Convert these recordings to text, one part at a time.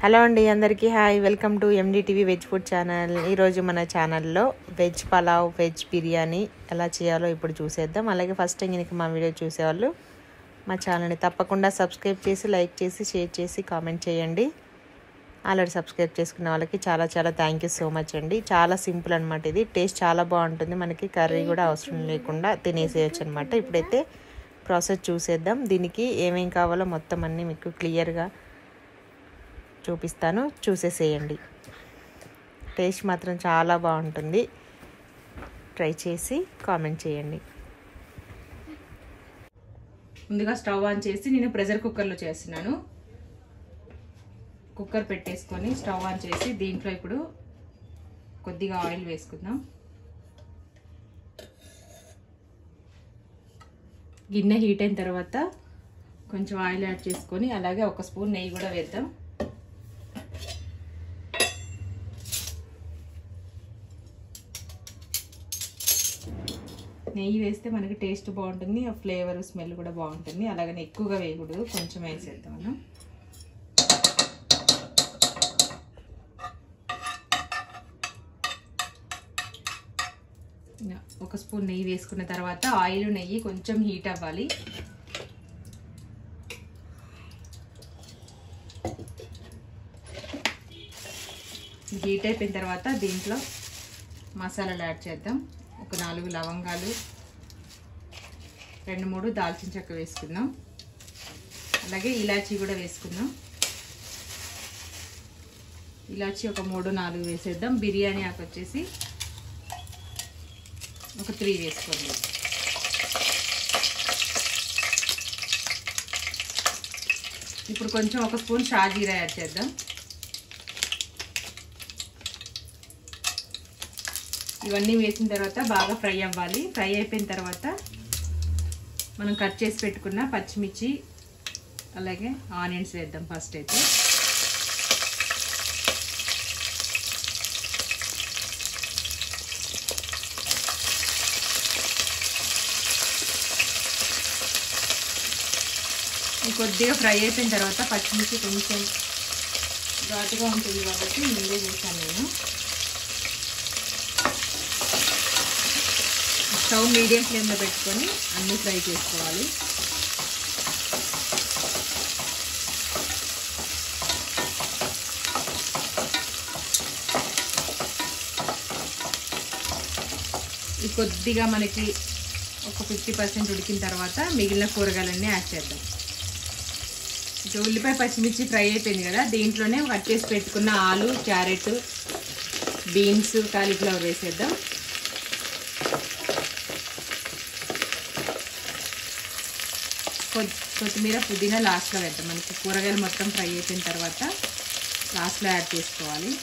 hello అండి అందరికీ hi welcome to NDTV veg food channel ఈరోజు మన ఛానల్లో వెజ్ పలావ్ వెజ్ బిర్యానీ ఎలా చేయాలో ఇప్పుడు చూసేద్దాం అలాగే ఫస్ట్ టైం కనుక మా వీడియో చూసేవాళ్ళు మా ఛానల్ని తప్పకుండా సబ్స్క్రైబ్ చేసి లైక్ చేసి షేర్ చేసి కామెంట్ చేయండి ఆల్రెడీ సబ్స్క్రైబ్ చేసుకున్న వాళ్ళకి చాలా చాలా థ్యాంక్ యూ సో మచ్ అండి చాలా సింపుల్ అనమాట ఇది టేస్ట్ చాలా బాగుంటుంది మనకి కర్రీ కూడా అవసరం లేకుండా తినేసేయచ్చు అనమాట ఇప్పుడైతే ప్రాసెస్ చూసేద్దాం దీనికి ఏమేం కావాలో మొత్తం అన్నీ మీకు క్లియర్గా చూపిస్తాను చూసేసేయండి టేస్ట్ మాత్రం చాలా బాగుంటుంది ట్రై చేసి కామెంట్ చేయండి ముందుగా స్టవ్ ఆన్ చేసి నేను ప్రెషర్ కుక్కర్లో చేస్తున్నాను కుక్కర్ పెట్టేసుకొని స్టవ్ ఆన్ చేసి దీంట్లో ఇప్పుడు కొద్దిగా ఆయిల్ వేసుకుందాం గిన్నె హీట్ అయిన తర్వాత కొంచెం ఆయిల్ యాడ్ చేసుకొని అలాగే ఒక స్పూన్ నెయ్యి కూడా వేద్దాం నెయ్యి వేస్తే మనకి టేస్ట్ బాగుంటుంది ఆ ఫ్లేవర్ స్మెల్ కూడా బాగుంటుంది అలాగని ఎక్కువగా వేయకూడదు కొంచెం వేసేద్దాం మనం ఒక స్పూన్ నెయ్యి వేసుకున్న తర్వాత ఆయిల్ నెయ్యి కొంచెం హీట్ అవ్వాలి హీట్ అయిపోయిన తర్వాత దీంట్లో మసాలాలు యాడ్ చేద్దాం ఒక నాలుగు లవంగాలు రెండు మూడు దాల్చిన చెక్క వేసుకుందాం అలాగే ఇలాచీ కూడా వేసుకుందాం ఇలాచీ ఒక మూడు నాలుగు వేసేద్దాం బిర్యానీ ఆకు వచ్చేసి ఒక త్రీ వేసుకోండి ఇప్పుడు కొంచెం ఒక స్పూన్ షాజీరా యాడ్ చేద్దాం ఇవన్నీ వేసిన తర్వాత బాగా ఫ్రై అవ్వాలి ఫ్రై అయిపోయిన తర్వాత మనం కట్ చేసి పెట్టుకున్న పచ్చిమిర్చి అలాగే ఆనియన్స్ వేద్దాం ఫస్ట్ అయితే కొద్దిగా ఫ్రై అయిపోయిన తర్వాత పచ్చిమిర్చి కొంచెం ఘాటుగా ఉంటుంది కాబట్టి ముందే చేశాను నేను స్టవ్ మీడియం ఫ్లేమ్లో పెట్టుకొని అన్నీ ఫ్రై చేసుకోవాలి ఈ కొద్దిగా మనకి ఒక ఫిఫ్టీ పర్సెంట్ ఉడికిన తర్వాత మిగిలిన కూరగాయలన్నీ యాడ్ చేద్దాం ఇక ఉల్లిపాయ పచ్చిమిర్చి ఫ్రై అయిపోయింది కదా దీంట్లోనే కట్ చేసి పెట్టుకున్న ఆలు క్యారెట్ బీన్స్ కాలీఫ్లవర్ వేసేద్దాం కొత్తిమీర పుదీనా లాస్ట్లో వేద్దాం మనకి కూరగాయలు మొత్తం ఫ్రై అయిపోయిన తర్వాత లాస్ట్లో యాడ్ చేసుకోవాలి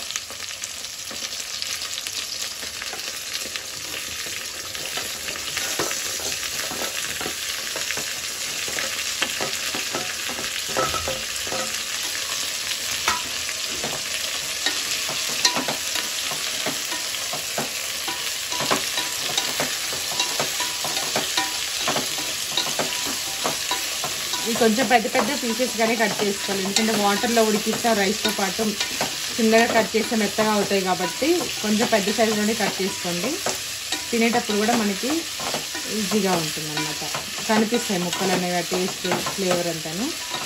ఇవి కొంచెం పెద్ద పెద్ద పీసెస్గానే కట్ చేసుకోవాలి ఎందుకంటే వాటర్లో ఉడికిస్తే రైస్తో పాటు చిన్నగా కట్ చేస్తే మెత్తగా అవుతాయి కాబట్టి కొంచెం పెద్ద సైజులోనే కట్ చేసుకోండి తినేటప్పుడు కూడా మనకి ఈజీగా ఉంటుంది అనమాట కనిపిస్తాయి ముక్కలు అనేవి టేస్ట్ ఫ్లేవర్ అంతాను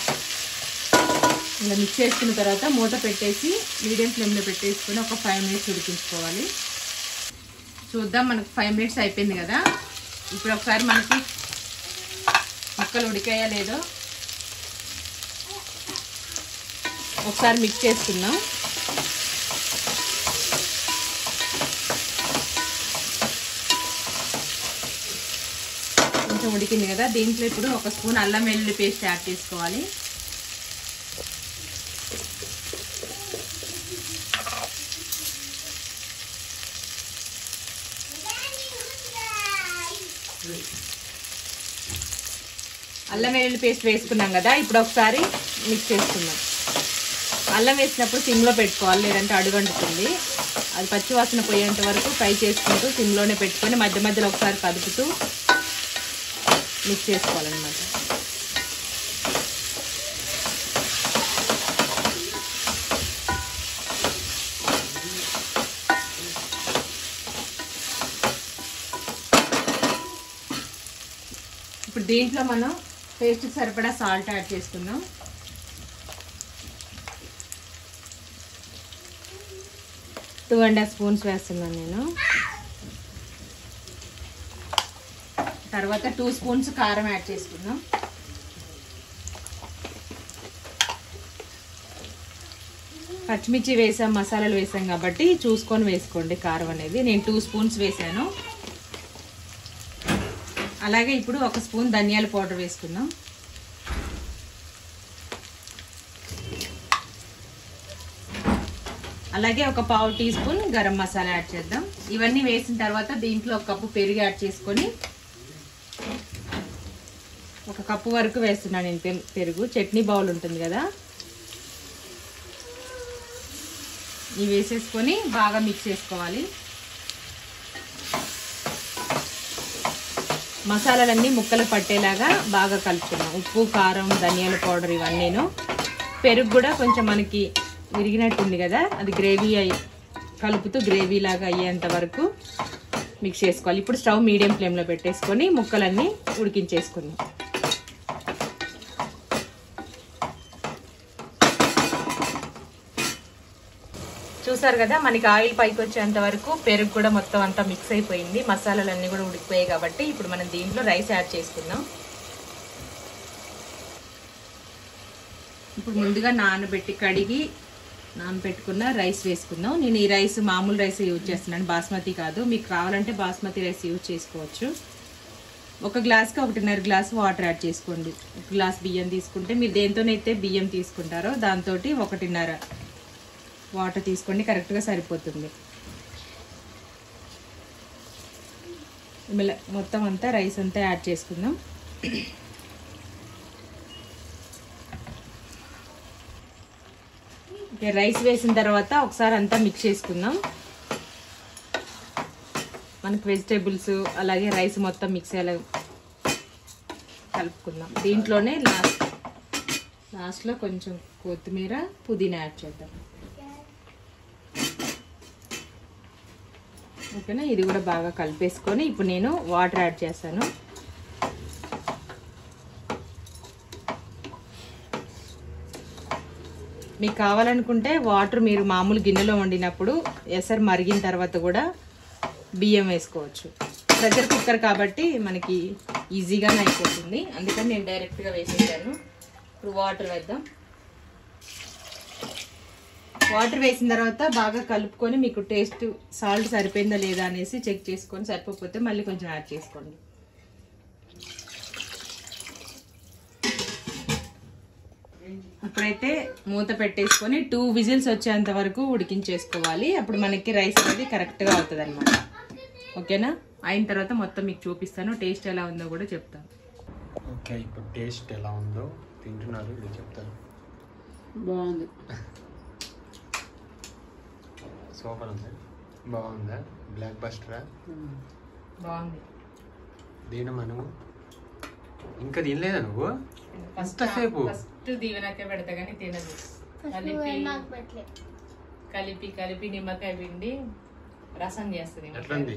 ఇలా మిక్స్ చేసుకున్న తర్వాత మూత పెట్టేసి మీడియం ఫ్లేమ్లో పెట్టేసుకొని ఒక ఫైవ్ మినిట్స్ ఉడికించుకోవాలి చూద్దాం మనకు ఫైవ్ మినిట్స్ అయిపోయింది కదా ఇప్పుడు ఒకసారి మనకి ముక్కలు ఉడికాయా లేదో ఒకసారి మిక్స్ చేసుకుందాం కొంచెం ఉడికింది కదా దీంట్లో ఇప్పుడు ఒక స్పూన్ అల్లం వెల్లుల్లి పేస్ట్ యాడ్ చేసుకోవాలి అల్లం వెల్లుల్లి పేస్ట్ వేసుకున్నాం కదా ఇప్పుడు ఒకసారి మిక్స్ చేసుకుందాం అల్లం వేసినప్పుడు సిమ్లో పెట్టుకోవాలి లేదంటే అడుగంటుతుంది అది పచ్చి వాసన పోయేంత వరకు ఫ్రై చేసుకుంటూ సిమ్లోనే పెట్టుకొని మధ్య మధ్యలో ఒకసారి కదుపుతూ మిక్స్ చేసుకోవాలన్నమాట ఇప్పుడు దీంట్లో మనం టేస్ట్ సరిపడా సాల్ట్ యాడ్ చేసుకుందాం టూ అండ్ హాఫ్ స్పూన్స్ వేస్తున్నాను నేను తర్వాత టూ స్పూన్స్ కారం యాడ్ చేసుకుందాం పచ్చిమిర్చి వేసాం మసాలాలు వేసాం కాబట్టి చూసుకొని వేసుకోండి కారం అనేది నేను టూ స్పూన్స్ వేసాను అలాగే ఇప్పుడు ఒక స్పూన్ ధనియాల పౌడర్ వేసుకుందాం అలాగే ఒక పావు teaspoon garam masala add చేద్దాం ఇవన్నీ వేసిన తర్వాత దీంట్లో ఒక కప్పు పెరుగు యాడ్ చేసుకొని ఒక కప్పు వరకు వేస్తున్నాను నేను పె- పెరుగు చట్నీ బౌల్ ఉంటుంది కదా ఇవి వేసేసుకొని బాగా మిక్స్ చేసుకోవాలి మసాలాలన్నీ ముక్కలు పట్టేలాగా బాగా కలుపుకున్నాం ఉప్పు కారం ధనియాల పౌడర్ ఇవన్నీను పెరుగు కూడా కొంచెం మనకి విరిగినట్టుంది కదా అది గ్రేవీ అయ్యి కలుపుతూ గ్రేవీ లాగా అయ్యేంత వరకు మిక్స్ చేసుకోవాలి ఇప్పుడు స్టవ్ మీడియం ఫ్లేమ్లో పెట్టేసుకొని ముక్కలన్నీ ఉడికించేసుకుందాం చూసారు కదా మనకి ఆయిల్ పైకి వచ్చేంత వరకు పెరుగు కూడా మొత్తం అంతా మిక్స్ అయిపోయింది మసాలాలన్నీ కూడా ఉడికిపోయాయి కాబట్టి ఇప్పుడు మనం దీంట్లో రైస్ యాడ్ చేసుకుందాం ఇప్పుడు ముందుగా నానబెట్టి కడిగి నానబెట్టుకున్న రైస్ వేసుకుందాం నేను ఈ రైస్ మామూలు రైస్ యూజ్ చేస్తున్నాను బాస్మతి కాదు మీకు కావాలంటే బాస్మతి రైస్ యూజ్ చేసుకోవచ్చు ఒక గ్లాస్కి ఒకటిన్నర గ్లాస్ వాటర్ యాడ్ చేసుకోండి ఒక గ్లాస్ బియ్యం తీసుకుంటే మీరు దేంతోనైతే బియ్యం తీసుకుంటారో దాంతో ఒకటిన్నర వాటర్ తీసుకోండి కరెక్ట్గా సరిపోతుంది ఇలా మొత్తం అంతా రైస్ అంతా యాడ్ చేసుకుందాం ఓకే రైస్ వేసిన తర్వాత ఒకసారి అంతా మిక్స్ చేసుకుందాం మనకు వెజిటేబుల్స్ అలాగే రైస్ మొత్తం మిక్స్ అయ్యేలా కలుపుకుందాం దీంట్లోనే లాస్ట్ లాస్ట్లో కొంచెం కొత్తిమీర పుదీనా యాడ్ చేద్దాం ఓకేనా ఇది కూడా బాగా కలిపేసుకొని ఇప్పుడు నేను వాటర్ యాడ్ చేస్తాను మీకు కావాలనుకుంటే వాటర్ మీరు మామూలు గిన్నెలో వండినప్పుడు ఎసరు మరిగిన తర్వాత కూడా బియ్యం వేసుకోవచ్చు ప్రెషర్ కుక్కర్ కాబట్టి మనకి ఈజీగానే అయిపోతుంది అందుకని నేను డైరెక్ట్గా వేసేసాను ఇప్పుడు వాటర్ వేద్దాం వాటర్ వేసిన తర్వాత బాగా కలుపుకొని మీకు టేస్ట్ సాల్ట్ సరిపోయిందా లేదా అనేసి చెక్ చేసుకొని సరిపోతే మళ్ళీ కొంచెం యాడ్ చేసుకోండి ఇప్పుడైతే మూత పెట్టేసుకొని టూ విజిల్స్ వచ్చేంత వరకు ఉడికించేసుకోవాలి అప్పుడు మనకి రైస్ అనేది కరెక్ట్గా అవుతుంది అనమాట ఓకేనా అయిన తర్వాత మొత్తం మీకు చూపిస్తాను టేస్ట్ ఎలా ఉందో కూడా చెప్తాను ఓకే ఇప్పుడు టేస్ట్ ఎలా ఉందో తింటున్నారు ఇది చెప్తాను బాగుంది సూపర్ ఉంది బాగుందా బ్లాక్ బస్టరా బాగుంది దీని మనము ఇంకా తినలేదా నువ్వు ఎంతసేపు ఫస్ట్ దీవెనకే పెడతా కానీ తినదు కలిపి కలిపి కలిపి నిమ్మకాయ పిండి రసం చేస్తుంది ఎట్లుంది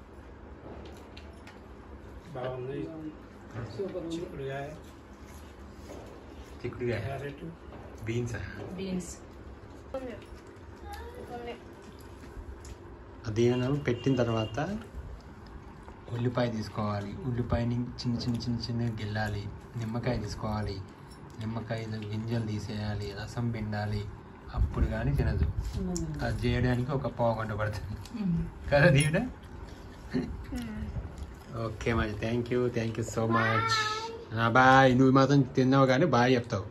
బాగుంది చిక్కుడుకాయ చిక్కుడుగా క్యారెట్ బీన్స్ బీన్స్ అది మనం పెట్టిన తర్వాత ఉల్లిపాయ తీసుకోవాలి ఉల్లిపాయని చిన్న చిన్న చిన్న చిన్నగా గిల్లాలి నిమ్మకాయ తీసుకోవాలి నిమ్మకాయ గింజలు తీసేయాలి రసం పిండాలి అప్పుడు కానీ తినదు అది చేయడానికి ఒక పావు గంట పడుతుంది కదా దీవిడ ఓకే మరి thank you thank you so much bye నువ్వు మాత్రం తిన్నావు కానీ బాయ్ చెప్తావు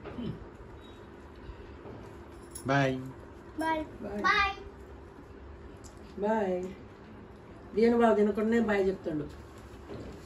బాయ్ బాయ్ దీని బాగా తినకుండా బాయ్ చెప్తాడు